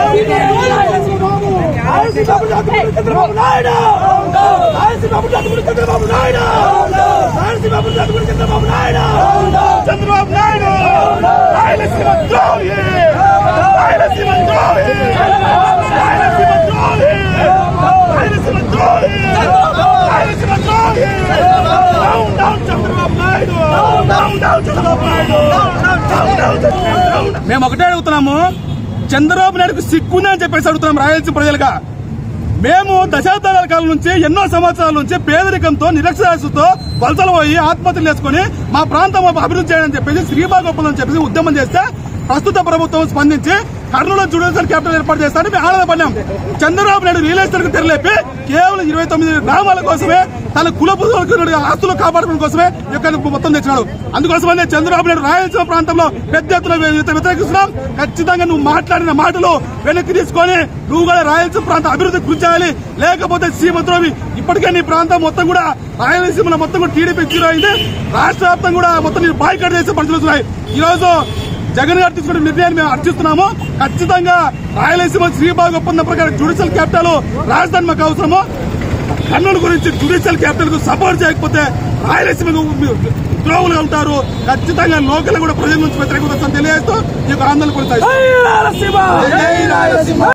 చంద్రబాబు నాయుడు రాయలసీమ జాతి చంద్రబాబు నాయుడు రాయలసీమ జాతి చంద్రబాబు నాయుడు చంద్రబాబు నాయుడు రాయలసీమ ద్రోహి రాయలసీమ ద్రోహి రాయలసీమ ద్రోహి రాయలసీమ ద్రోహి రాయలసీమ ద్రోహి down down Chandrababu Naidu down down Chandrababu Naidu down down down మేము ఒకటే అడుగుతున్నాము చంద్రబాబు నాయుడుకు సిగ్గుంది అని చెప్పేసి అడుగుతున్నాం రాయలసీమ ప్రజలుగా మేము దశాబ్దాల కాలం నుంచి ఎన్నో సంవత్సరాల నుంచి పేదరికంతో నిరక్షరాస్యతో వలసలు పోయి ఆత్మహత్యలు చేసుకుని మా ప్రాంతం అభివృద్ధి చేయాలని చెప్పేసి శ్రీబాగ్ ఒప్పందం చెప్పేసి ఉద్యమం చేస్తే ప్రస్తుత ప్రభుత్వం స్పందించి కర్నూలు జుడిషియల్ క్యాపిటల్ ఏర్పాటు చేస్తారని మేము ఆనందపడినాం చంద్రబాబు నాయుడు రియల్ ఎస్టేట్ తెరలేపి కేవలం ఇరవై తొమ్మిది గ్రామాల కోసమే తన కులపు ఆస్తులు కాపాడుకోవడం కోసమే ఈ యొక్క మొత్తం తెచ్చినాడు అందుకోసమనే చంద్రబాబు నాయుడు రాయలసీమ ప్రాంతంలో పెద్ద ఎత్తున వ్య- వ్యతిరేకిస్తున్నాం ఖచ్చితంగా నువ్వు మాట్లాడిన మాటలు వెనక్కి తీసుకొని నువ్వు కూడా రాయలసీమ ప్రాంత అభివృద్ధి కృషి చేయాలి లేకపోతే సీమద్రోవి ఇప్పటికే నీ ప్రాంతం మొత్తం కూడా రాయలసీమలో మొత్తం కూడా టీడీపీ జీరో అయింది రాష్ట్ర వ్యాప్తంగా కూడా మొత్తం నీ బాయ్కట్ చేసే పరిస్థితులు ఉన్నాయి ఈ రోజు జగన్ గారు తీసుకున్న నిర్ణయాన్ని మేము అర్చిస్తున్నాము ఖచ్చితంగా రాయలసీమ శ్రీబాగ్ ఒప్పందం ప్రకారం జుడిషియల్ క్యాపిటల్ రాజధాని మాకు అవసరము కర్నూలు గురించి జుడిషియల్ క్యాపిటల్ కు సపోర్ట్ చేయకపోతే రాయలసీమ ద్రోవులుగా ఉంటారు ఖచ్చితంగా లోకల్ కూడా ప్రజల నుంచి వ్యతిరేకత వస్తుందని తెలియజేస్తూ ఈ యొక్క ఆందోళన కొనసాగిస్తారు రాయలసీమ